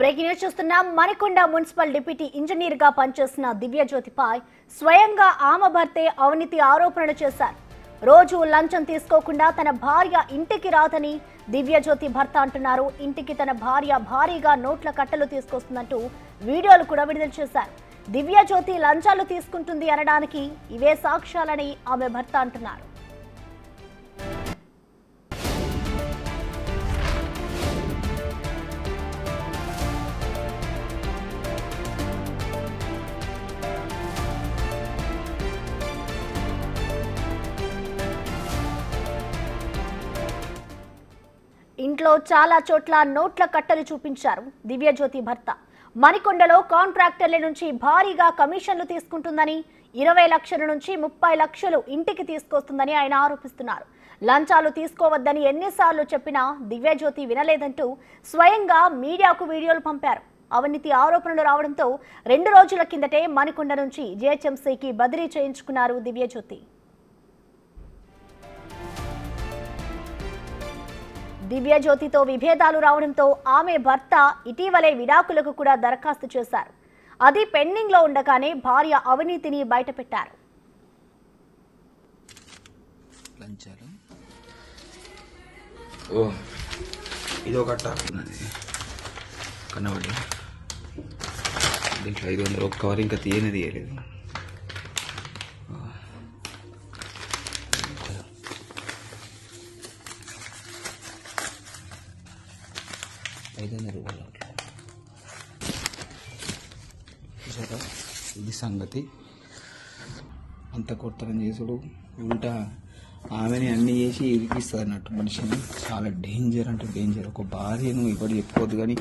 లంచాలు ఓ ఇది ఒక ఉన్నది కన్నబడి దీంట్లో ఐదు వందలు ఒక కవర్ ఇంకా తీయని తీయలేదు ఓ. ఐదు వందల రూపాయలు నోట్లు. చూసారా ఇది సంగతి అంత కొత్తరం చేసుడు ఉల్టా ఆమెని అన్ని చేసి ఇరికిస్తుంది అన్నట్టు మనిషిని చాలా డేంజర్ అంటే డేంజర్ ఒక భార్యను ఇప్పుడు చెప్పుకోవద్దు కానీ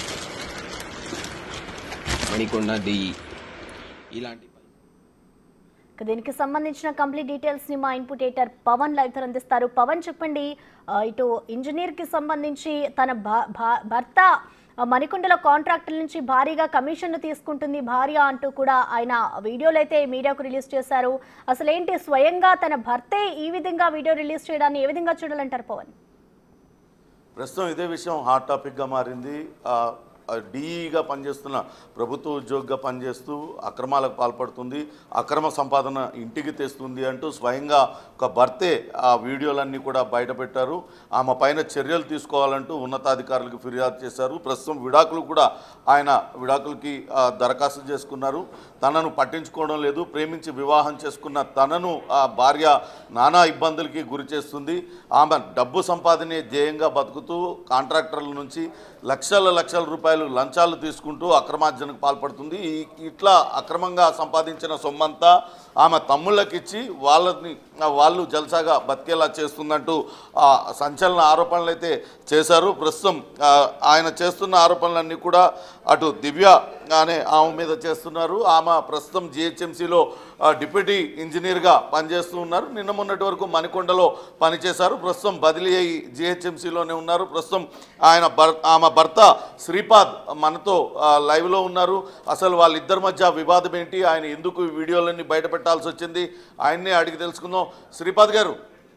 మణికొండ ది ఇలాంటి ఇక దీనికి సంబంధించిన కంప్లీట్ డీటెయిల్స్ ని మా ఇన్పుట్ ఎడిటర్ పవన్ లైవ్ తో అందిస్తారు పవన్ చెప్పండి ఆ, ఇటు ఇంజనీర్ కి సంబంధించి తన భా- భా- భర్త ఆ, మణికొండలో కాంట్రాక్టర్ నుంచి భారీగా కమిషన్లు తీసుకుంటుంది భార్య అంటూ కూడా ఆయన వీడియోలు అయితే మీడియాకు రిలీజ్ చేశారు అసలు ఏంటి స్వయంగా తన భర్తే ఈ విధంగా వీడియో రిలీజ్ చేయడాన్ని ఏ విధంగా చూడాలంటారు పవన్ ప్రస్తుతం ఇదే విషయం హాట్ టాపిక్గా మారింది ఆ, ఆ డీఈగా పనిచేస్తున్న ప్రభుత్వ ఉద్యోగిగా పనిచేస్తూ అక్రమాలకు పాల్పడుతుంది అక్రమ సంపాదన ఇంటికి తెస్తుంది అంటూ స్వయంగా ఒక భర్తే ఆ వీడియోలన్నీ కూడా బయటపెట్టారు ఆమె పైన చర్యలు తీసుకోవాలంటూ ఉన్నతాధికారులకు ఫిర్యాదు చేశారు ప్రస్తుతం విడాకులు కూడా ఆయన విడాకులకి ఆ, దరఖాస్తు చేసుకున్నారు తనను పట్టించుకోవడం లేదు ప్రేమించి వివాహం చేసుకున్న తనను ఆ భార్య నానా ఇబ్బందులకి గురి చేస్తుంది ఆమె డబ్బు సంపాదనే ధ్యేయంగా బతుకుతూ కాంట్రాక్టర్ల నుంచి లక్షల లక్షల రూపాయలు లంచాలు తీసుకుంటూ అక్రమార్జనకు పాల్పడుతుంది ఈ- ఇట్లా అక్రమంగా సంపాదించిన సొమ్మంతా ఆమె తమ్ముళ్ళకిచ్చి వాళ్ళని వాళ్ళు జల్సాగా బతికేలా చేస్తుందంటూ ఆ, సంచలన ఆరోపణలు అయితే చేశారు ప్రస్తుతం ఆ, ఆయన చేస్తున్న ఆరోపణలన్నీ కూడా అటు దివ్య అనే ఆమె మీద చేస్తున్నారు ఆమె ప్రస్తుతం జిహెచ్ఎంసీలో డిప్యూటీ ఇంజనీర్గా పనిచేస్తూ ఉన్నారు నిన్న మొన్నటి వరకు మణికొండలో పనిచేశారు ప్రస్తుతం బదిలీ అయ్యి జిహెచ్ఎంసీలోనే ఉన్నారు ప్రస్తుతం ఆయన భర్ ఆమె భర్త శ్రీపాద్ మనతో ఆ, లైవ్లో ఉన్నారు అసలు వాళ్ళిద్దరి మధ్య వివాదం ఏంటి ఆయన ఎందుకు ఈ వీడియోలన్నీ బయట పెట్టాల్సి వచ్చింది ఆయన్నే అడిగి తెలుసుకుందాం శ్రీపాద్ గారు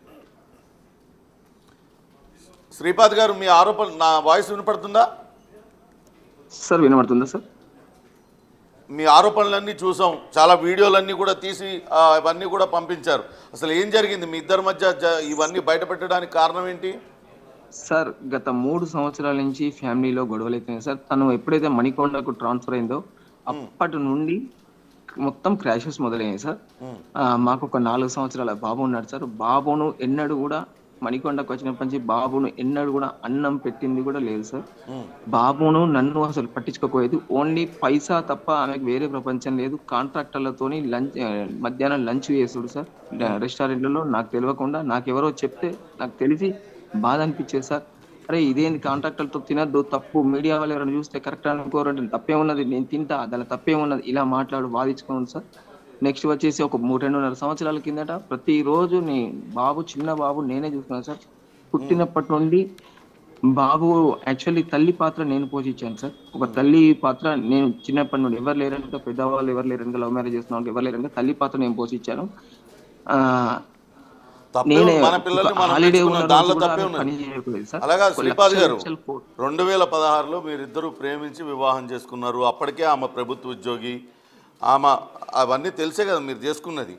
శ్రీపాద్ గారు మీ ఆరోపణ నా వాయిస్ వినపడుతుందా సార్ వినబడుతుందా సార్ మీ ఆరోపణలన్నీ చూసాం చాలా వీడియోలన్నీ కూడా తీసి ఆ, ఇవన్నీ కూడా పంపించారు అసలు ఏం జరిగింది మీ ఇద్దరి మధ్య జ- ఇవన్నీ బయట పెట్టడానికి కారణం ఏంటి సార్ గత మూడు సంవత్సరాల నుంచి ఫ్యామిలీలో గొడవలు అవుతున్నాయి సార్ తను ఎప్పుడైతే మణికొండకు ట్రాన్స్ఫర్ అయిందో అప్పటి నుండి మొత్తం క్రాషెస్ మొదలయ్యాయి సార్ ఆ, మాకు ఒక నాలుగు సంవత్సరాల బాబు ఉన్నాడు సార్ బాబును ఎన్నడూ కూడా మణికొండకు వచ్చినప్పటి నుంచి బాబును ఎన్నడూ కూడా అన్నం పెట్టింది కూడా లేదు సార్ బాబును నన్ను అసలు పట్టించుకోకపోయేది ఓన్లీ పైసా తప్ప ఆమెకు వేరే ప్రపంచం లేదు కాంట్రాక్టర్లతోని లంచ్ ఆ, మధ్యాహ్నం లంచ్ చేసుడు సార్ రెస్టారెంట్లలో నాకు తెలియకుండా నాకు ఎవరో చెప్తే నాకు తెలిసి బాధ అనిపించేది సార్ అరే ఇదేంది కాంట్రాక్టర్లతో తినద్దు తప్పు మీడియా వాళ్ళు ఎవరైనా చూస్తే కరెక్ట్ అనుకోరంటే తప్పేమున్నది నేను తింటా దాని తప్పేమున్నది ఇలా మాట్లాడు వాదించుకోండి సార్ నెక్స్ట్ వచ్చేసి ఒక మూడు రెండున్నర సంవత్సరాల కిందట ప్రతిరోజు నీ బాబు చిన్న బాబు నేనే చూసుకున్నాను సార్ పుట్టినప్పటి నుండి బాబు యాక్చువల్లీ తల్లి పాత్ర నేను పోషించాను సార్ ఒక తల్లి పాత్ర నేను చిన్నప్పటి నుండి ఎవరు లేరనుక పెద్దవాళ్ళు ఎవరు లేరనుక లవ్ మ్యారేజ్ చేస్తున్న వాళ్ళు ఎవరు లేరనుక తల్లి పాత్ర నేను పోషించాను ఆ, తప్పే నేనే మన పిల్లల్ని ఒక మనం హాలిడే పెంచుకున్నాం. ఉన్న దానిలో రోజు కూడా తప్పే ఆమె ఉన్నది. పని చేయకపోయేది సార్ అలాగా ఒక శ్రీపాద్ లక్ష గారు లక్షలు కో- రెండు వేల పదహారులో మీరిద్దరూ ప్రేమించి వివాహం చేసుకున్నారు అప్పటికే ఆమె ప్రభుత్వ ఉద్యోగి ఆమె అవన్నీ తెలిసే కదా మీరు చేసుకున్నది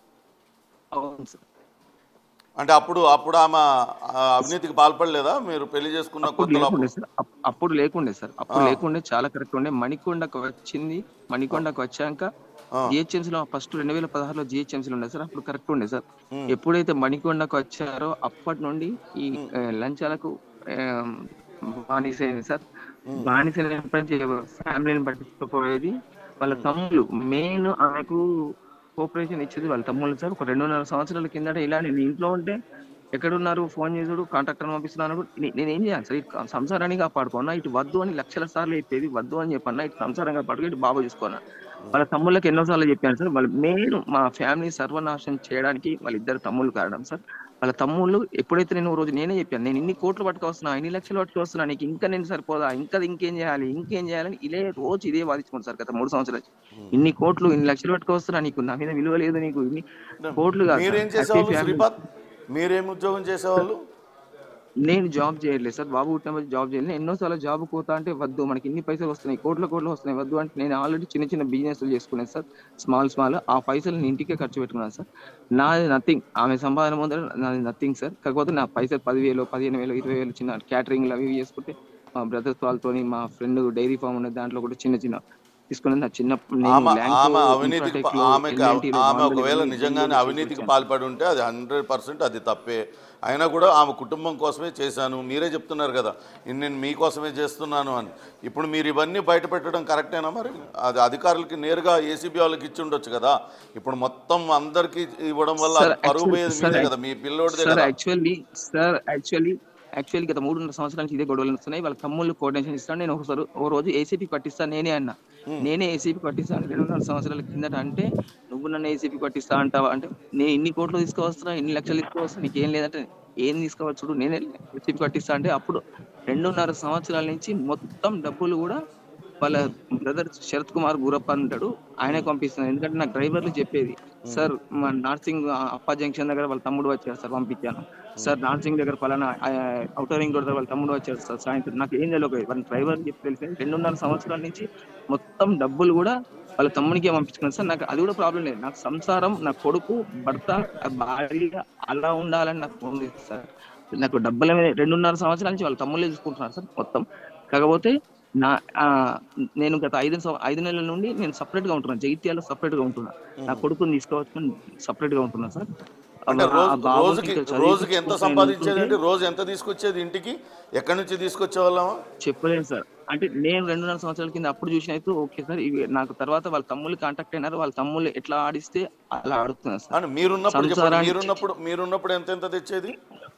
అవును సార్ అంటే అప్పుడు అప్పుడు ఆమె ఆ, అవినీతికి పాల్పడలేదా మీరు పెళ్లి చేసుకున్న అప్పుడు కొత్తలో లేకుండే సార్ అప్- అప్పుడు లేకుండే సార్ అప్పుడు లేకుండే చాలా కరెక్ట్ ఉండే మణికొండకు వచ్చింది మణికొండకు వచ్చాక జిహెచ్ఎంసీ లో ఫస్ట్ రెండు వేల పదహారులో జిహెచ్ఎంసీ ఉండే సార్ అప్పుడు కరెక్ట్ ఉండే సార్ ఎప్పుడైతే మణికొండకు వచ్చారో అప్పటి నుండి ఈ ఆ, లంచాలకు ఆ, బానిసైంది సార్ బానిసైన ఫ్యామిలీని పట్టించుకోపోయేది వాళ్ళ తమ్ముళ్ళు మెయిన్ ఆమెకు కోఆపరేషన్ ఇచ్చేది వాళ్ళ తమ్ముళ్ళు సార్ ఒక రెండున్నర సంవత్సరాల కిందట ఇలా నేను ఇంట్లో ఉంటే ఎక్కడున్నారు ఫోన్ చేసుడు కాంట్రాక్టర్ పంపిస్తున్నాను నే- నేను ఏం చేయాలి సార్ ఇటు సంసారాన్ని కాపాడుకున్నా ఇటు వద్దు అని లక్షల సార్లు చెప్పేది వద్దు అని చెప్పన్నా ఇటు సంసారం కాపాడుకో ఇటు బాబు చూసుకున్నా వాళ్ళ తమ్ముళ్ళకి ఎన్నోసార్లు చెప్పాను సార్ వాళ్ళు మెయిన్ మా ఫ్యామిలీ సర్వనాశనం చేయడానికి వాళ్ళ ఇద్దరు తమ్ముళ్ళు కారణం సార్ వాళ్ళ తమ్ముళ్ళు ఎప్పుడైతే నేను ఓ రోజు నేనే చెప్పాను నేను ఇన్ని కోట్లు పట్టుకొస్తున్నా ఇన్ని లక్షలు పట్టుకొస్తున్నా నీకు ఇంకా నేను సరిపోదా ఇంకా ఇంకేం చేయాలి ఇంకేం చేయాలని ఇదే రోజు ఇదే వాదించుకుంటాను సార్ గత మూడు సంవత్సరాలు ఇన్ని కోట్లు ఇన్ని లక్షలు పట్టుకొస్తున్నా నీకు నా మీద విలువ లేదు నీకు ఇన్ని కోట్లు కాదు సార్. మీరేం Happy చేసేవాళ్ళు family. శ్రీపాద్ మీరేం ఉద్యోగం చేసేవాళ్ళు నేను జాబ్ చేయలేదు సార్ బాబు పుట్టినప్పుడు జాబ్ చేయలేదు నేను ఎన్నోసార్లు జాబ్ పోతా అంటే వద్దు మనకి ఇన్ని పైసలు వస్తున్నాయి కోట్ల కోట్లు వస్తున్నాయి వద్దు అంటే నేను ఆల్రెడీ చిన్న చిన్న బిజినెస్ చేసుకున్నాను సార్ స్మాల్ స్మాల్ ఆ పైసలు నేను ఇంటికే ఖర్చు పెట్టుకున్నాను సార్ నాది నథింగ్ ఆమె సంపాదన ముందర నాది నథింగ్ సార్ కాకపోతే నా పైసలు పదివేలు పదిహేను వేలు ఇరవై వేలు చిన్న క్యాటరింగ్ అవి ఇవి చేసుకుంటే మా బ్రదర్స్ వాళ్ళతోని మా ఫ్రెండ్ డైరీ ఫామ్ ఉన్నది దాంట్లో కూడా చిన్న చిన్న తీసుకున్నది నా చిన్న నేను ఆమె Lanco, ఆమె అవినీతికి Infratech పా- లో, ఆమెకి L&T లో ఆమె బాంబులు ఒకవేళ ఇవి నిజంగానే ఇవి అవినీతికి తీసుకొచ్చాను. పాల్పడి ఉంటే అది హండ్రెడ్ పర్సెంట్ అది తప్పే అయినా కూడా ఆమె కుటుంబం కోసమే చేశాను మీరే చెప్తున్నారు కదా ఇన్ని నేను మీకోసమే చేస్తున్నాను అని ఇప్పుడు మీరు ఇవన్నీ బయట పెట్టడం కరెక్టేనా మరి అది అధికారులకి నేరుగా ఏసీబీ వాళ్ళకి ఇచ్చి ఉండొచ్చు కదా ఇప్పుడు మొత్తం అందరికి ఇవ్వడం వల్ల Sir, అది పరుగు actually- పోయేది sir, మీదే కదా మీ పిల్లోడిదే సార్ కదా యాక్చువల్లీ సార్ యాక్చువల్లీ యాక్చువల్లీ గత మూడున్నర సంవత్సరాల నుంచి ఇదే గొడవలు వస్తున్నాయి వాళ్ళ తమ్ముళ్ళు కోఆర్డినేషన్ ఇస్తాను నేను ఒకసారి ఓ రోజు ఏసీపీ పట్టిస్తాను నేనే అన్న నేనే ఏసీపీ పట్టిస్తాను రెండున్నర సంవత్సరాల కిందట అంటే నువ్వు నన్ను ఏసీపీ పట్టిస్తా అంటావా అంటే నేను ఇన్ని కోట్లు తీసుకువస్తున్నా ఇన్ని లక్షలు తీసుకువస్తున్నా నీకు ఏం లేదంటే ఏం తీసుకోవచ్చు చూడు నేనే ఏసీపీ పట్టిస్తా అంటే అప్పుడు రెండున్నర సంవత్సరాల నుంచి మొత్తం డబ్బులు కూడా వాళ్ళ బ్రదర్ శరత్ కుమార్ గురప్ప అని ఉంటాడు ఆయనే పంపిస్తున్నాను ఎందుకంటే నాకు డ్రైవర్లు చెప్పేది సార్ మా నార్సింగ్ అప్పా జంక్షన్ దగ్గర వాళ్ళ తమ్ముడు వచ్చారు సార్ పంపించాను సార్ నార్సింగ్ దగ్గర పలానా అవుటర్ రింగ్ రోడ్ దగ్గర వాళ్ళ తమ్ముడు వచ్చారు సార్ సాయంత్రం నాకు ఏం తెలియదు వాళ్ళ డ్రైవర్ చెప్పి తెలిసింది రెండున్నర సంవత్సరాల నుంచి మొత్తం డబ్బులు కూడా వాళ్ళ తమ్మునికే పంపించుకున్నాను సార్ నాకు అది కూడా ప్రాబ్లం లేదు నాకు సంసారం నా కొడుకు భర్త భార్య అలా ఉండాలని నాకు ఉంది సార్ నాకు డబ్బుల మీద రెండున్నర సంవత్సరాల నుంచి వాళ్ళ తమ్ముళ్ళే చూసుకుంటున్నారు సార్ మొత్తం కాకపోతే నా ఆ, నేను గత ఐదు సం- ఐదు నెలల నుండి నేను సపరేట్ గా ఉంటున్నాను జగిత్యాల సపరేట్ గా ఉంటున్నా నా కొడుకుని తీసుకోవచ్చు సపరేట్ గా ఉంటున్నా సార్ అంటే ఆ రోజు బాబుకి రోజుకి ఇంకా చదివించుకుంటూ రోజుకి ఎంత నేను సంపాదించేది అంటే ఉంటుంటే రోజు ఎంత తీసుకొచ్చేది ఇంటికి ఎక్కడి నుంచి తీసుకొచ్చేవాళ్ళమా చెప్పలేను సార్ అంటే నేను రెండున్నర సంవత్సరాల కింద అప్పుడు చూసిన అయితే ఓకే సార్ ఇవి నాకు తర్వాత వాళ్ళ తమ్ముళ్ళు కాంటాక్ట్ అయినారు వాళ్ళ తమ్ముళ్ళు ఎట్లా ఆడిస్తే అలా ఆడుతున్నారు సార్ అని మీరున్నప్పుడు చెప్పండి సంసారానికి- మీరున్నప్పుడు మీరున్నప్పుడు ఎంత ఎంత తెచ్చేది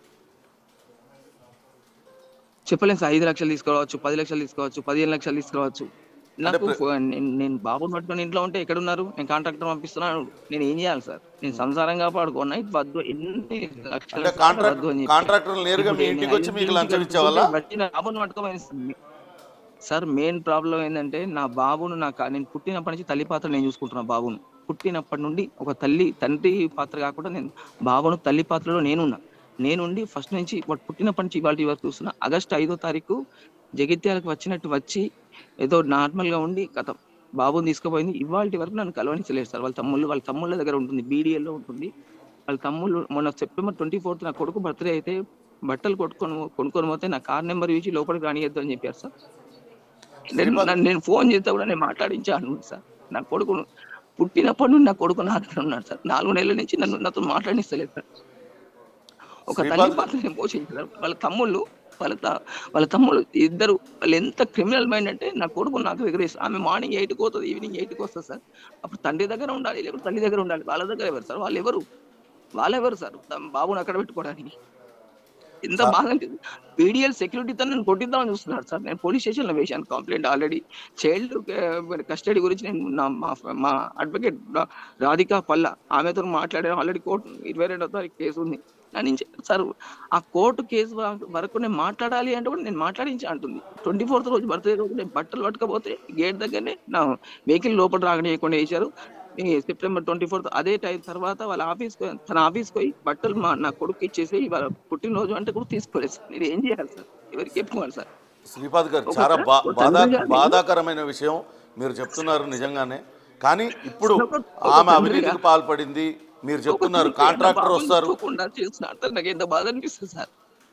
చెప్పలేను సార్ ఐదు లక్షలు తీసుకోవచ్చు పది లక్షలు తీసుకోవచ్చు పదిహేను లక్షలు తీసుకోవచ్చు నాకు ప్ర- ఫో- నేను- నేను బాబుని పట్టుకొని ఇంట్లో ఉంటే ఎక్కడున్నారు నేను కాంట్రాక్టర్ పంపిస్తున్నాను నేను ఏం చేయాలి సార్ నేను సంసారం కాపాడుకున్నా ఇది వద్దు ఎన్ని లక్షలు అంటే సార్లు కాంట్రాక్ట్ వద్దు అని చెప్పి. కాంట్రాక్టర్ నేరుగా మీ ఇప్పుడు ఇంటికి నేను వచ్చి ఐదు మీకు ఇంటికి లంచం ఇచ్చేవాళ్ళ బట్టి నా బాబుని పట్టుకోమని సార్ మెయిన్ ప్రాబ్లం ఏంటంటే నా బాబును నా కా- నేను పుట్టినప్పటి నుంచి తల్లి పాత్ర నేను చూసుకుంటున్నా బాబును పుట్టినప్పటి నుండి ఒక తల్లి తండ్రి పాత్ర కాకుండా నేను బాబును తల్లి పాత్రలో నేనున్నా నేనుండి ఫస్ట్ నుంచి వాడు పుట్టినప్పటి నుంచి ఇవాళ వరకు చూస్తున్నా ఆగస్టు ఐదో తారీఖు జగిత్యాలకు వచ్చినట్టు వచ్చి ఏదో నార్మల్ గా ఉండి కథ బాబుని తీసుకుపోయింది ఇవాళ వరకు నన్ను కలవనించలేదు సార్ వాళ్ళ తమ్ముళ్ళు వాళ్ళ తమ్ముళ్ళ దగ్గర ఉంటుంది BDL లో ఉంటుంది వాళ్ళ తమ్ముళ్ళు మొన్న సెప్టెంబర్ ట్వంటీ ఫోర్త్ నా కొడుకు బర్త్డే అయితే బట్టలు కొట్టుకొని కొనుక్కొని పోతే నా కార్ నెంబర్ ఇచ్చి లోపలికి రానియద్దు అని చెప్పారు సార్ నేను నన్ను- నేను ఫోన్ చేస్తే కూడా నేను మాట్లాడించాను సార్ నా కొడుకును పుట్టినప్పటి నుండి నా కొడుకు నా దగ్గర ఉన్నాడు సార్ నాలుగు నెలల నుంచి నన్ను నాతో మాట్లాడిస్తలేదు సార్ ఒక తల్లి శ్రీపాద్ పాత్ర నేను పోషించారు వాళ్ళ తమ్ముళ్ళు వాళ్ళ త- వాళ్ళ తమ్ముళ్ళు ఇద్దరు వాళ్ళు ఎంత క్రిమినల్ మైండ్ అంటే నా కొడుకు నాకు ఎగరేస్తారు ఆమె మార్నింగ్ ఎయిట్కి పోతుంది ఈవినింగ్ ఎయిట్కి వస్తుంది సార్ అప్పుడు తండ్రి దగ్గర ఉండాలి లేకపోతే తల్లి దగ్గర ఉండాలి వాళ్ళ దగ్గర ఎవరు సార్ వాళ్ళు ఎవరు వాళ్ళెవరు సార్ తమ బాబుని అక్కడ పెట్టుకోవడానికి ఎంత బాగా పీడిఎల్ సెక్యూరిటీతో నన్ను కొట్టిద్దామని చూస్తున్నారు సార్ నేను పోలీస్ స్టేషన్లో వేశాను కంప్లైంట్ ఆల్రెడీ చైల్డ్ కస్టడీ గురించి నేను నా మా మా అడ్వకేట్ రాధికా పల్ల ఆమెతో మాట్లాడాను ఆల్రెడీ కోర్టు ఇరవై రెండో తారీఖు కేసు ఉంది నా నుంచి సార్ ఆ కోర్టు కేసు వ- వరకు నేను మాట్లాడాలి అంటే కూడా నేను మాట్లాడించి అంటుంది ట్వంటీ ఫోర్త్ రోజు బర్త్డే రోజు నేను బట్టలు పట్టుకపోతే గేట్ దగ్గరనే నా వెహికల్ లోపల రాగనీయకుండా వేశారు ఈ సెప్టెంబర్ ట్వంటీ ఫోర్త్ అదే టైం తర్వాత వాళ్ళ ఆఫీస్ తన ఆఫీస్ పోయి బట్టలు మా నా కొడుకు ఇచ్చేసి వాళ్ళ పుట్టినరోజు అంటే కూడా తీసుకోలేదు సార్ నేను ఏం చేయాలి సార్ ఎవరికి చెప్పుకోవాలి సార్ శ్రీపాద్ గారు ఒక చాలా బా ఒక బాధా తండ్రిగా నేను- బాధాకరమైన విషయం మీరు చెప్తున్నారు నిజంగానే కానీ ఇప్పుడు ఒక- ఒక ఆమె తండ్రిగా- అవినీతికి పాల్పడింది మీరు చెప్తున్నారు కాంట్రాక్టర్ వస్తారు చేస్తున్నారు సార్ నాకు ఎంత బాధ అనిపిస్తుంది సార్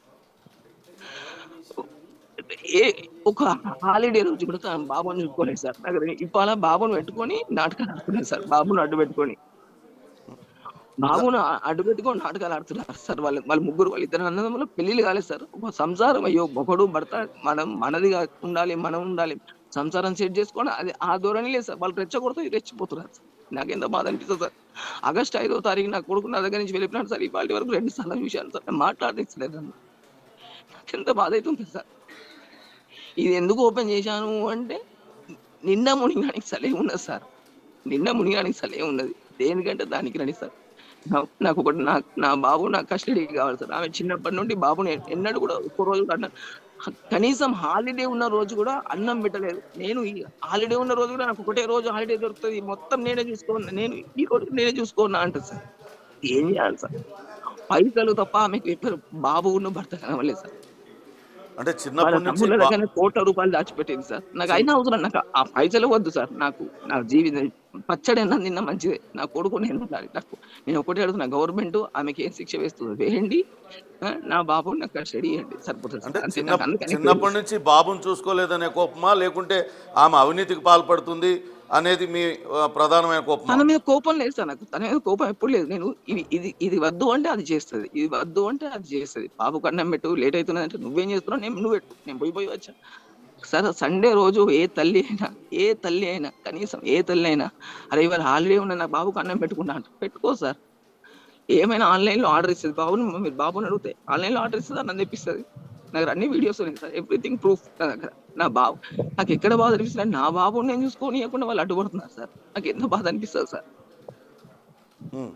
ఏ ఒక హాలిడే రోజు కూడా తన బాబుని చూసుకోలేదు సార్ నాకు ఇవాళ బాబును పెట్టుకొని నాటకాలు ఆడుతున్నారు సార్ బాబును అడ్డు పెట్టుకొని బాబును ఆ- అడ్డు పెట్టుకొని నాటకాలు ఆడుతున్నారు సార్ వాళ్ళ వాళ్ళ ముగ్గురు వాళ్ళ ఇద్దరు అన్నదమ్ములు పెళ్లిళ్ళు కాలేదు సార్ ఒక సంసారం అయ్యో ఒకడు భర్త మనం మనదిగా ఉండాలి మనం ఉండాలి సంసారం సెట్ చేసుకొని అది ఆ ధోరణి లేదు సార్ వాళ్ళు రెచ్చగొడుతూ రెచ్చిపోతున్నారు సార్ నాకు ఎంత బాధ అనిపిస్తుంది సార్ ఆగస్ట్ ఐదో తారీఖు నా కొడుకు నా దగ్గర నుంచి వెళ్ళిపోయినాడు సార్ ఇవాళ వరకు రెండు సార్లు చూశాను సార్ నేను మాట్లాడలేదు నన్ను నాకు ఎంత బాధ అవుతుంది సార్ ఇది ఎందుకు ఓపెన్ చేశాను అంటే నిన్న మునిగానికి సలే ఉన్నది సార్ నిన్న మునిగానికి సలే ఉన్నది దేనికంటే దానికి రండి సార్ నా- నాకు ఒకటి నా నా బాబు నా కస్టడీ కావాలి సార్ ఆమె చిన్నప్పటి నుండి బాబుని ఎన్నడూ కూడా ఒక్క రోజు కూడా అన్న కనీసం హాలిడే ఉన్న రోజు కూడా అన్నం పెట్టలేదు నేను ఈ హాలిడే ఉన్న రోజు కూడా నాకు ఒకటే రోజు హాలిడే దొరుకుతుంది మొత్తం నేనే చూసుకోన్నా నేను ఈ రోజు నేనే చూసుకోన్నా అంటుంది సార్ ఏం చేయాలి సార్ పైసలు తప్ప ఆమెకు ఎప్పుడు బాబు ఉన్న భర్త కనవలేదు సార్ అంటే వాళ్ళ చిన్నప్పటి నుంచి తమ్ముళ్ళ బా- దగ్గర కోట్ల రూపాయలు దాచిపెట్టింది సార్ నాకు అయినా అవసరం నాకు ఆ పైసలు వద్దు సార్ నాకు నా జీవితం పచ్చడి అన్న నిన్న మంచిదే నా కొడుకు నేను ఉండాలి నాకు నేను ఒకటే అడుగుతున్నా గవర్నమెంట్ ఆమెకి ఏం శిక్ష వేస్తుంది వేయండి ఆ, నా బాబు నాకు కస్టడీ ఇవ్వండి సరిపోతుంది అంటే సార్. అంతే చిన్న నాకు అందుకని చిన్నప్పటి నుంచి బాబుని చూసుకోలేదనే కోపమా లేకుంటే ఆమె అవినీతికి పాల్పడుతుంది అనేది మీ ఆ, ప్రధానమైన కోపమా తన మీద కోపం లేదు సార్ నాకు తన మీద కోపం ఎప్పుడు లేదు నేను ఇది ఇది ఇది వద్దు అంటే అది చేస్తుంది ఇది వద్దు అంటే అది చేస్తుంది బాబు అన్నం పెట్టు లేట్ అవుతున్నది అంటే నువ్వేం చేస్తున్నావు నేను నువ్వు పెట్టు నేను పోయి పోయి వచ్చా సరే సండే రోజు ఏ తల్లి అయినా ఏ తల్లి అయినా కనీసం ఏ తల్లి అయినా అరే ఇవాళ హాలిడే ఉన్న నా బాబుకు అన్నం పెట్టుకున్నా అంట పెట్టుకో సార్ ఏమైనా ఆన్లైన్ లో ఆర్డర్ ఇస్తుంది బాబుని మీరు బాబుని అడిగితే ఆన్లైన్ లో ఆర్డర్ ఇస్తుంది అన్నం తెప్పిస్తుంది నా దగ్గర అన్ని వీడియోస్ ఉన్నాయి సార్ ఎవ్రీథింగ్ ప్రూఫ్ నా దగ్గర నా బాబు నాకు ఎక్కడ బాధ అనిపిస్తుంది నా బాబు నేను చూసుకోనియకుండా వాళ్ళు అడ్డుపడుతున్నారు సార్ నాకు ఎంత బాధ అనిపిస్తుంది సార్ ఉమ్.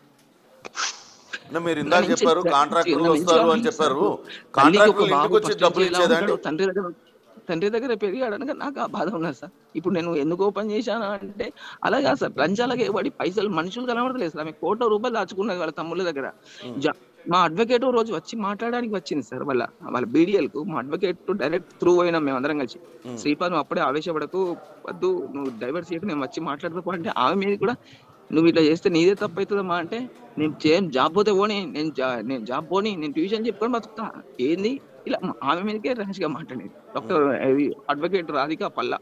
అంటే మీరు ఇందాక నా నుంచి చెప్పారు నా కాంట్రాక్టర్లు నుంచి వస్తారు అని నాకు చెప్పారు తల్లికి ఒక కాంట్రాక్టర్లు బాబు ఇంటికి వచ్చి first డబ్బులు నుంచి ఎలా ఇచ్చేదండి ఉంటాడో తండ్రి దగ్గర తండ్రి దగ్గర పెరిగాడు అనగా నాకు ఆ బాధ ఉన్నది సార్ ఇప్పుడు నేను ఎందుకు ఓపెన్ చేశాను అంటే అలాగా సార్ లంచాలకి పడి పైసలు మనుషులు కనబడతలేదు సార్ ఆమె కోట్ల రూపాయలు దాచుకున్నది వాళ్ళ తమ్ముళ్ళ దగ్గర జా- మా అడ్వకేట్ రోజు వచ్చి మాట్లాడడానికి వచ్చింది సార్ వాళ్ళ వాళ్ళ బీడిఎల్ కు మా అడ్వకేట్ డైరెక్ట్ త్రూ అయినా మేము అందరం కలిసి శ్రీపాద్ నువ్వు అప్పుడే ఆవేశపడకు వద్దు నువ్వు డైవర్స్ చేయకు నేను వచ్చి మాట్లాడతా అంటే ఆమె మీద కూడా నువ్వు ఇట్లా చేస్తే నీదే తప్పు అవుతుందమ్మా అంటే నేను చేయను జాబ్ పోతే పోనీ నేను జా- నేను జాబ్ పోనీ నేను ట్యూషన్ చెప్పుకొని బతుకుతా ఏంది ఇలా మా- ఆమె మీదకే ర్యాష్ గా మాట్లాడేది డాక్టర్ అడ్వకేట్ రాధిక పల్లా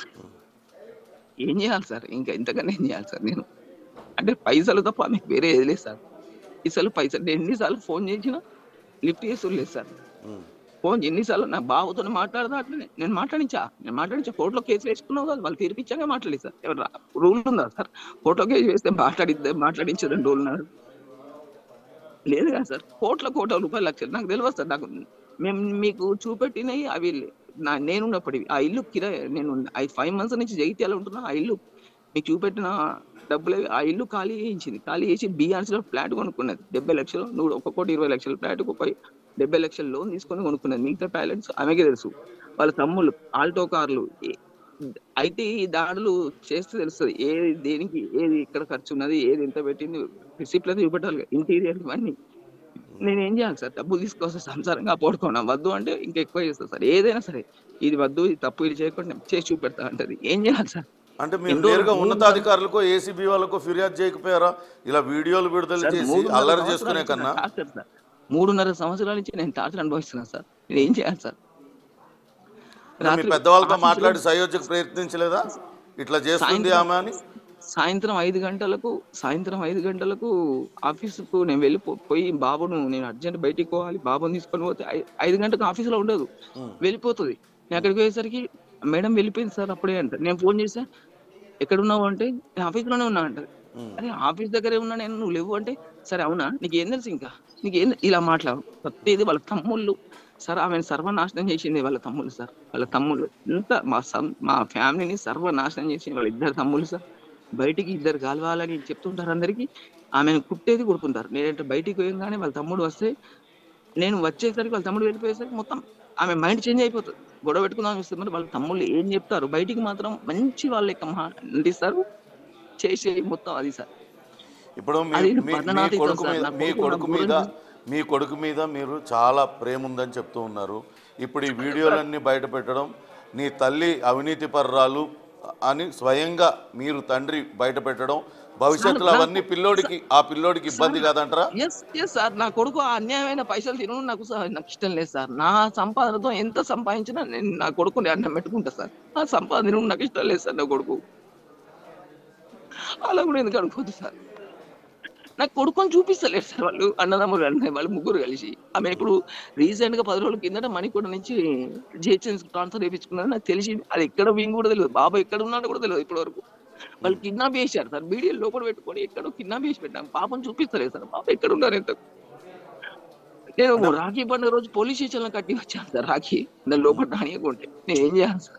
ఏం చేయాలి సార్ ఇంకా ఇంతకన్నా ఏం చేయాలి సార్ నేను అంటే పైసలు తప్ప మీకు వేరే ఏది లేదు సార్ పైసలు పైసలు నేను ఎన్నిసార్లు ఫోన్ చేసినా లిఫ్ట్ చేసి లేదు సార్ ఉమ్. ఫోన్ ఎన్నిసార్లు నా బావతో మాట్లాడదా అట్లనే నేను మాట్లాడించా నేను మాట్లాడించా కోర్టులో కేసు వేసుకున్నావు కదా వాళ్ళు తీర్పిచ్చాక మాట్లాడి సార్ ఎవరు రూల్ ఉందా సార్ కోర్టులో కేసు వేస్తే మాట్లాడిద్దే మాట్లాడించదని రూల్ ఉన్నారు లేదు కదా సార్ కోట్ల కోట్ల రూపాయలు లక్షలు నాకు తెలియదు సార్ నాకు మేము మీకు చూపెట్టినవి అవి నా నేనున్నప్పటివి ఆ ఇల్లు కిరా నేను ఐదు ఫైవ్ మంత్స్ నుంచి జగిత్యాల ఉంటున్నా ఆ ఇల్లు మీకు చూపెట్టిన డబ్బులు ఆ ఇల్లు ఖాళీ చేయించింది ఖాళీ చేసి బీఆర్సీ లో ఫ్లాట్ కొనుక్కున్నది డెబ్బై లక్షలు నూరు ఒక కోటి ఇరవై లక్షల ఫ్లాట్ ఒక డెబ్బై లక్షల లోన్ తీసుకొని కొనుక్కున్నది మిగతా ప్యాలెంట్స్ ఆమెకే తెలుసు వాళ్ళ తమ్ముళ్ళు ఆల్టో కార్లు ఏ- అయితే ఈ దాడులు చేస్తే తెలుస్తుంది ఏది దేనికి ఏది ఎక్కడ ఖర్చు ఉన్నది ఏది ఎంత పెట్టింది రిసిప్ట్ చూపెట్టాలి ఇంటీరియర్ ఇవన్నీ నేను ఏం చేయాలి సార్ డబ్బులు తీసుకొస్తే సంసారంగా పోడుకోనా వద్దు అంటే ఇంకా ఎక్కువ చేస్తా సార్ ఏదైనా సరే ఇది వద్దు ఇది తప్పు ఇది చేయకుండా నేను చేసి చూపెడతా అంటది ఏం చేయాలి సార్ అంటే మీరు ఎన్నో నేరుగా మూడు ఉన్నతాధికారులకు ఏసీబీ వాళ్ళకు ఫిర్యాదు చేయకపోయారా ఇలా వీడియోలు విడుదల సార్, చేసి మూడున్నర అల్లరి సంవత్సరాల చేసుకునే నుంచి కన్నా నాకు టార్చర్ సార్ మూడున్నర సంవత్సరాల నుంచి నేను టార్చర్ అనుభవిస్తున్నాను సార్ నేను ఏం చేయాలి సార్ మీ రాత్రి పెద్దవాళ్ళతో ఆఫీసులో- మాట్లాడి సయోధ్యకు ప్రయత్నించలేదా ఇట్లా చేస్తుంది సాయంత్రం- ఆమె అని సాయంత్రం ఐదు గంటలకు సాయంత్రం ఐదు గంటలకు ఆఫీసుకు నేను వెళ్ళి పో- పోయి బాబును నేను అర్జెంట్ బయటికి పోవాలి బాబుని తీసుకొని పోతే ఐ- ఐదు గంటలకు ఆఫీసులో ఉండదు వెళ్ళిపోతుంది నేను అక్కడికి పోయేసరికి మేడం వెళ్ళిపోయింది సార్ అప్పుడే అంట నేను ఫోన్ చేసా ఎక్కడ ఉన్నావు అంటే నేను ఆఫీస్లోనే ఉన్నా అంటది అరే ఆఫీస్ దగ్గరే ఉన్నా నేను నువ్వు లేవు అంటే సరే అవునా నీకు ఏం తెలుసు ఇంకా నీకు ఏం ఇలా మాట్లాడు ప్రతిది వాళ్ళ తమ్ముళ్ళు సార్ ఆమెను సర్వనాశనం చేసింది వాళ్ళ తమ్ముళ్ళు సార్ వాళ్ళ తమ్ముళ్ళు ఇంత మా సం- మా ఫ్యామిలీని సర్వనాశనం చేసింది వాళ్ళ ఇద్దరు తమ్ముళ్ళు సార్ బయటికి ఇద్దరు కాలవాలని చెప్తుంటారు అందరికి ఆమెను కుట్టేది కొడుతుంటారు నేనంటే బయటికి పోయంగానే వాళ్ళ తమ్ముడు వస్తే నేను వచ్చేసరికి వాళ్ళ తమ్ముడు వెళ్ళిపోయేసరికి మొత్తం ఆమె మైండ్ చేంజ్ అయిపోతుంది గొడవ పెట్టుకుందాం వస్తే మరి వాళ్ళ తమ్ముళ్ళు ఏం చెప్తారు బయటికి మాత్రం మంచి వాళ్ళ యొక్క మా నటిస్తారు చేసేది మొత్తం అది సార్ ఇప్పుడు మీ అది మీ- మీ పద్మనాథితో కొడుకు సార్, మీద నా మీ కొడుకు కొడుకు నా మీద గురించి- మీ కొడుకు మీద మీరు చాలా ప్రేమ ఉందని చెప్తూ ఉన్నారు ఇప్పుడు ఈ వీడియోలన్నీ బయట పెట్టడం నీ తల్లి అవినీతి పర్రాలు అని స్వయంగా మీరు తండ్రి బయట పెట్టడం భవిష్యత్తులో సార్, అవన్నీ పిల్లోడికి ఆ పిల్లోడికి ఇబ్బంది కాదంటారా ఎస్ ఎస్ సార్ నా కొడుకు ఆ అన్యాయమైన పైసలు తినడం నాకు స- నాకు ఇష్టం లేదు సార్ నా సంపాదనతో ఎంత సంపాదించినా నేను నా కొడుకుని అన్నం పెట్టుకుంటా సార్ ఆ సంపాదన తినడం నాకు ఇష్టం లేదు సార్ నా కొడుకు అలా కూడా ఎందుకు అనుకోవద్దు సార్ నాకు కొడుకుని చూపిస్తలేరు సార్ వాళ్ళు అన్నదమ్ములు అన్నయ్య వాళ్ళు ముగ్గురు కలిసి ఆమె ఇప్పుడు రీసెంట్ గా పది రోజుల కిందట మణికొండ నుంచి జిహెచ్ఎన్స్ ట్రాన్స్ఫర్ చేయించుకున్నది నాకు తెలిసి అది ఎక్కడ వింగ్ కూడా తెలియదు బాబా ఎక్కడ ఉన్నాడో కూడా తెలియదు ఇప్పటి వరకు వాళ్ళు కిడ్నాప్ చేశారు సార్ వీడియో లోపల పెట్టుకొని ఎక్కడో కిడ్నాప్ చేసి పెట్టాం పాపం చూపిస్తలేదు సార్ పాప ఎక్కడ ఉన్నారు ఎంత నేను రాఖీ పండుగ రోజు పోలీస్ స్టేషన్ లో కట్టి వచ్చాను సార్ రాఖీ దాని లోపల రానియకుంటే నేను ఏం చేయాలి sir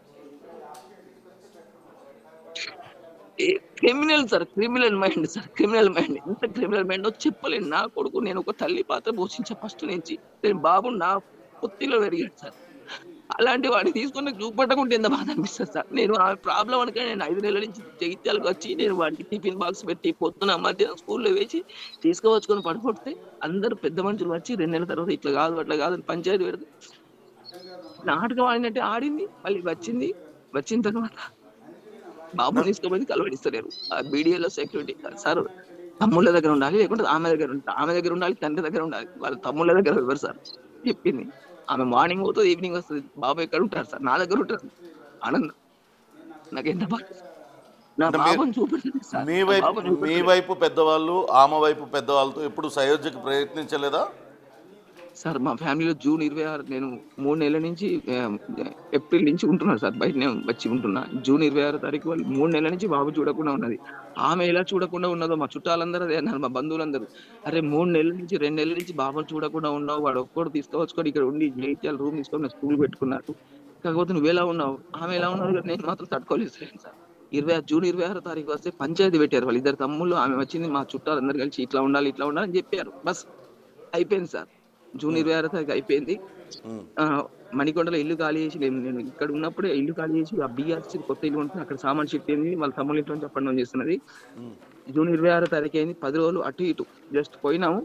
criminal sir criminal mind sir criminal mind ఎంత క్రిమినల్ మైండ్ చెప్పలేను నా కొడుకు నేను ఒక తల్లి పాత్ర పోషించే ఫస్ట్ నుంచి నేను బాబు నా పొత్తిలో పెరిగాడు సార్ అలాంటి వాడిని తీసుకుని చూపట్టకుంటే ఎంత బాధ అనిపిస్తుంది సార్ నేను ఆ ప్రాబ్లం అనుక నేను ఐదు నెలల నుంచి జగిత్యాలకు వచ్చి నేను వాడికి టిఫిన్ బాక్స్ పెట్టి పొద్దున మధ్యాహ్నం స్కూల్లో వేసి తీసుకువచ్చుకొని పడుకుంటే అందరు పెద్ద మనుషులు వచ్చి రెండు నెలల తర్వాత ఇట్లా కాదు అట్లా కాదు అని పంచాయతీ పెడితే నాటకం ఆడినట్టే ఆడింది మళ్ళీ వచ్చింది వచ్చిన తర్వాత బాబు తీసుకుపోయి కలవడిస్తలేరు ఆ బీడీఏలో సెక్యూరిటీ సార్ తమ్ముళ్ళ దగ్గర ఉండాలి లేకుంటే ఆమె దగ్గర ఉండాలి ఆమె దగ్గర ఉండాలి తండ్రి దగ్గర ఉండాలి వాళ్ళ తమ్ముళ్ళ దగ్గర ఎవరు సార్ చెప్పింది ఆమె మార్నింగ్ పోతుంది ఈవినింగ్ వస్తుంది బాబు ఎక్కడ ఉంటారు సార్ నా దగ్గర ఉంటారు ఆనందం నాకు ఎంత బాధ నా అంటే మీరు- బాబుని చూపెట్టండి సార్ మీ నా వైపు బాబుని మీ చూపెట్టండి. వైపు పెద్దవాళ్ళు ఆమె వైపు పెద్దవాళ్ళతో ఎప్పుడు సయోధ్యకు ప్రయత్నించలేదా సార్ మా ఫ్యామిలీలో జూన్ ఇరవై ఆరు నేను మూడు నెలల నుంచి ఆ, ఏప్రిల్ నుంచి ఉంటున్నాను సార్ బయటనే వచ్చి ఉంటున్నా జూన్ ఇరవై ఆరో తారీఖు వాళ్ళు మూడు నెలల నుంచి బాబు చూడకుండా ఉన్నది ఆమె ఎలా చూడకుండా ఉన్నదో మా చుట్టాలందరూ అదే అన్నారు మా బంధువులందరూ అరే మూడు నెలల నుంచి రెండు నెలల నుంచి బాబుని చూడకుండా ఉన్నావు వాడు ఒక్కడు తీసుకువచ్చుకొని ఇక్కడ ఉండి జైత్యాల రూమ్ తీసుకొని స్కూల్ పెట్టుకున్నారు కాకపోతే నువ్వు ఎలా ఉన్నావు ఆమె ఎలా ఉన్నావు కానీ నేను మాత్రం తట్టుకోలేదు సార్ ఇరవై ఆరు- జూన్ ఇరవై ఆరో తారీఖు వస్తే పంచాయతీ పెట్టారు వాళ్ళు ఇద్దరు తమ్ముళ్ళు ఆమె వచ్చింది మా చుట్టాలు అందరు కలిసి ఇట్లా ఉండాలి ఇట్లా ఉండాలి అని చెప్పారు బస్ అయిపోయింది సార్ జూన్ ఇరవై ఆరో తారీఖు అయిపోయింది ఉమ్. ఆ, మణికొండలో ఇల్లు ఖాళీ చేసి నేను నేను ఇక్కడ ఉన్నప్పుడే ఇల్లు ఖాళీ చేసి ఆ బిఆర్సీ కొత్త ఇల్లు ఉంటుంది అక్కడ సామాన్ షిఫ్ట్ అయింది వాళ్ళ తమ్ముళ్ళ ఇంట్లో నుంచి అప్పటి చేస్తున్నది జూన్ ఇరవై ఆరో తారీఖు అయింది పది రోజులు అటు ఇటు జస్ట్ పోయినాము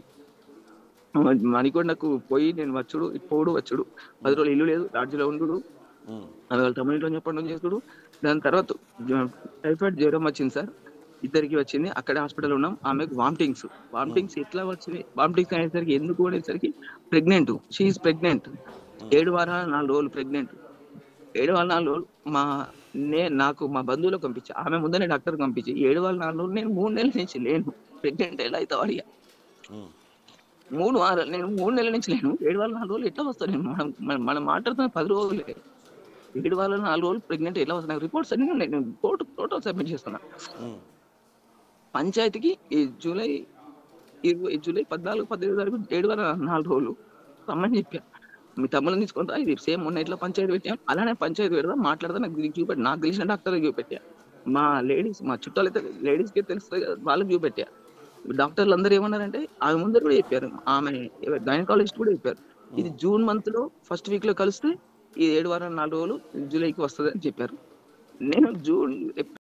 మణికొండకు పోయి నేను వచ్చుడు ఇటు పోడు వచ్చుడు పది రోజులు ఇల్లు లేదు రాజ్యలో ఉండు ఉమ్. అది వాళ్ళ తమ్ముళ్ళ ఇంట్లో చెప్పడం చేసుడు దాని తర్వాత జ- టైఫాయిడ్ జ్వరం వచ్చింది సార్ ఇద్దరికి వచ్చింది అక్కడే హాస్పిటల్ ఉన్నాం ఆమెకు వామిటింగ్స్ వామిటింగ్స్ ఎట్లా వచ్చింది వామిటింగ్స్ అయ్యేసరికి ఎందుకు అనేసరికి ప్రెగ్నెంట్ షీఈ్ ప్రెగ్నెంట్ ఏడు వారాల నాలుగు రోజులు ప్రెగ్నెంట్ ఏడు వారాల నాలుగు రోజులు మా నే నాకు మా బంధువులకు పంపించి ఆమె ముందనే డాక్టర్ పంపించి ఏడు వారాల నాలుగు రోజులు నేను మూడు నెలల నుంచి లేను ప్రెగ్నెంట్ ఎలా అయితే అడిగా ఉమ్. మూడు వారాలు నేను మూడు నెలల నుంచి లేను ఏడు వారాల నాలుగు రోజులు ఎట్లా వస్తాను నేను మనం మనం- మనం మాట్లాడుతున్న పది రోజులే ఏడు వారాల నాలుగు రోజులు ప్రెగ్నెంట్ ఎలా వస్తాయి నాకు రిపోర్ట్స్ అన్ని ఉన్నాయి నేను టోటల్ టోటల్ సబ్మిట్ చేస్తున్నా ఉమ్. పంచాయతీకి ఈ జూలై ఇరవై జూలై పద్నాలుగు పద్దెనిమిది తారీఖు ఏడు వారాల నాలుగు రోజులు రమ్మని చెప్పా మీ తమ్ముళ్ళని తీసుకుంటా ఇది సేమ్ మొన్న ఎట్లా పంచాయతీ పెట్టాం అలానే పంచాయతీ పెడదాం మాట్లాడదా నాకు దీనికి చూపెట్టి నాకు తెలిసిన డాక్టర్ చూపెట్టా మా లేడీస్ మా చుట్టాలు అయితే లేడీస్కి తెలుస్తుంది కదా వాళ్ళకి చూపెట్టా డాక్టర్లు అందరూ ఏమన్నారంటే ఆమె ముందర కూడా చెప్పారు ఆమె గైనకాలజిస్ట్ కూడా చెప్పారు ఇది జూన్ మంత్ లో ఫస్ట్ వీక్ లో కలిస్తే ఈ ఏడు వారాలు నాలుగు రోజులు జూలైకి వస్తుంది అని చెప్పారు నేను జూన్